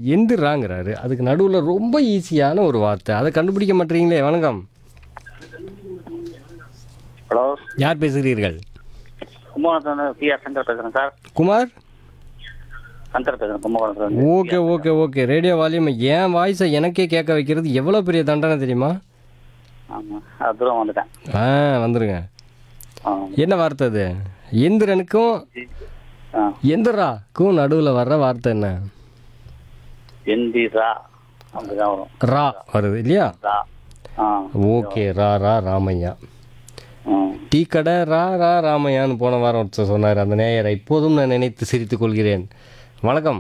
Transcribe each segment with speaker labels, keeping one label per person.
Speaker 1: எந்திராங்கிறாரு அதுக்கு நடுவில் ரொம்ப ஈஸியான ஒரு வார்த்தை அதை கண்டுபிடிக்க மாட்டீங்களே வணக்கம்
Speaker 2: ஹலோ
Speaker 1: யார் பேசுகிறீர்கள்
Speaker 2: கும்பகோணத்துல பி ஆர் சங்கர் பேசுறேன் சார்
Speaker 1: குமார்
Speaker 2: சங்கர் பேசுறேன் கும்பகோணத்துல இருந்து.
Speaker 1: Okay okay okay radio volume என் வாய்ஸை எனக்கே கேட்க வைக்கிறது எவ்வளோ பெரிய தண்டனை தெரியுமா
Speaker 2: ஆமா அது தூரம் வந்துட்டேன்
Speaker 1: ஆ வந்துருங்க
Speaker 2: ஆ.
Speaker 1: என்ன வார்த்தை அது எந்திரனுக்கும்
Speaker 2: ஆ.
Speaker 1: எந்திராக்கும் நடுவில் வர்ற வார்த்தை என்ன
Speaker 2: எந்திரா அப்படிதான் வரும்
Speaker 1: ரா வருது இல்லையா
Speaker 2: ரா ஆ
Speaker 1: ஓகே ரா ரா ராமையா
Speaker 2: ம்.
Speaker 1: டீ கடை ரா ரா ராமையான்னு போன வாரம் ஒருத்தர் சொன்னார் அந்த நேயரை இப்போதும் நான் நினைத்து சிரித்துக் கொள்கிறேன் வணக்கம்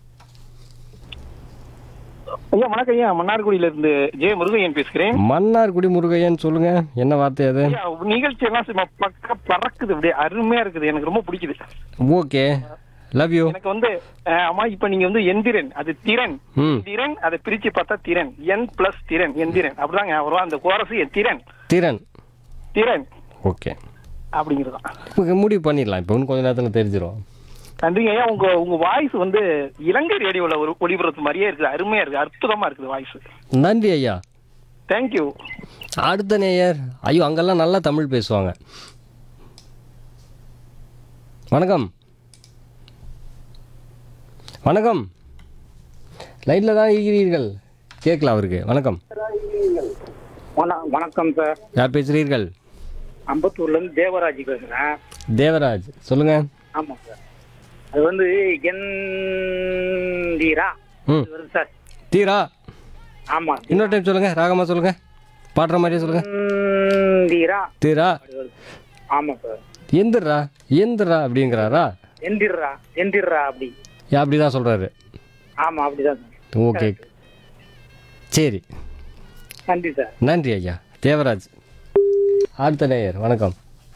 Speaker 3: ஐயா வணக்கம் ஐயா மன்னார்குடியில இருந்து ஜே முருகையன் பேசுகிறேன்
Speaker 1: மன்னார்குடி முருகையன் சொல்லுங்க என்ன வார்த்தை அது
Speaker 3: ஐயா நிகழ்ச்சி எல்லாம் சும்மா பக்க பறக்குது அப்படியே அருமையா இருக்குது எனக்கு ரொம்ப பிடிக்குது
Speaker 1: ஓகே லவ் யூ
Speaker 3: எனக்கு வந்து அஹ், ஆமா இப்ப நீங்க வந்து எந்திரன் அது திறன்
Speaker 1: ம்
Speaker 3: திறன் அதை பிரிச்சு பார்த்தா திறன் என் பிளஸ் திறன் எந்திரன் அப்படிதாங்க வரும் அந்த கோரஸ் திறன்
Speaker 1: திறன்
Speaker 3: திறன்
Speaker 1: ஓகே
Speaker 3: அப்படிங்கிறதான்
Speaker 1: இப்போ முடிவு பண்ணிடலாம் இப்போ இன்னும் கொஞ்ச நேரத்தில் தெரிஞ்சிடும்
Speaker 3: நன்றிங்க ஐயா உங்க உங்க வாய்ஸ் வந்து இலங்கை ரேடியோல ஒரு ஒளிபரப்பு மாதிரியே இருக்குது அருமையா இருக்குது அற்புதமா இருக்குது வாய்ஸ்
Speaker 1: நன்றி ஐயா
Speaker 3: தேங்க்யூ
Speaker 1: அடுத்த நேயர் ஐயோ அங்கெல்லாம் நல்லா தமிழ் பேசுவாங்க வணக்கம் வணக்கம் லைனில் தான் இருக்கிறீர்கள் கேட்கல அவருக்கு வணக்கம்
Speaker 4: வண- வணக்கம் சார்
Speaker 1: யார் பேசுகிறீர்கள்
Speaker 4: அம்பத்தூர்ல இருந்து தேவராஜ் பேசுறேன்
Speaker 1: தேவராஜ் சொல்லுங்க
Speaker 4: ஆமா சார் அது வந்து எந்தீரா
Speaker 1: ம்
Speaker 4: இது வருது சார்
Speaker 1: தீரா
Speaker 4: ஆமா
Speaker 1: இன்னொரு டைம் சொல்லுங்க ராகமா சொல்லுங்க பாடுற மாதிரியே சொல்லுங்க
Speaker 4: எந்தீரா
Speaker 1: தீரா
Speaker 4: அது வருது. ஆமா சார்
Speaker 1: எந்திரா எந்திரா அப்படிங்கிறாரா
Speaker 4: எந்திரா எந்திரா அப்படி
Speaker 1: ஏன் அப்படி தான் சொல்கிறாரு
Speaker 4: ஆமா அப்படிதான் சார்
Speaker 1: ஓகே சரி
Speaker 4: நன்றி சார்
Speaker 1: நன்றி ஐயா தேவராஜ் அடுத்த நேயர் வணக்கம்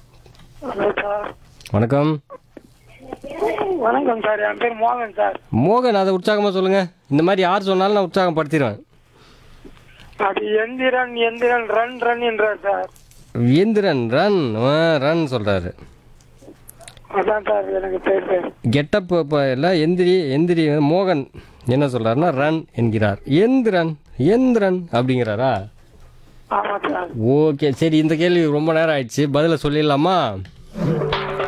Speaker 1: வணக்கம்
Speaker 4: வணக்கம் சார் என் பேர் மோகன் சார்
Speaker 1: மோகன் அதை உற்சாகமாக சொல்லுங்கள் இந்த மாதிரி யார் சொன்னாலும் நான் உற்சாகப்படுத்திடுவேன்
Speaker 4: அது எந்திரன் எந்திரன் ரன் ரன் என்றார் சார்
Speaker 1: எந்திரன் ரன் ரன் சொல்கிறாரு
Speaker 4: அதான் சார் எனக்கு பேர்
Speaker 1: கெட்டப் இப்போ எல்லாம் எந்திரி எந்திரி மோகன் என்ன சொல்கிறாருன்னா ரன் என்கிறார் எந்திரன் எந்திரன் அப்படிங்கிறாரா
Speaker 4: ஆமா சார்
Speaker 1: ஓகே சரி இந்த கேள்வி ரொம்ப நேரம் ஆயிடுச்சு பதிலை சொல்லிடலாமா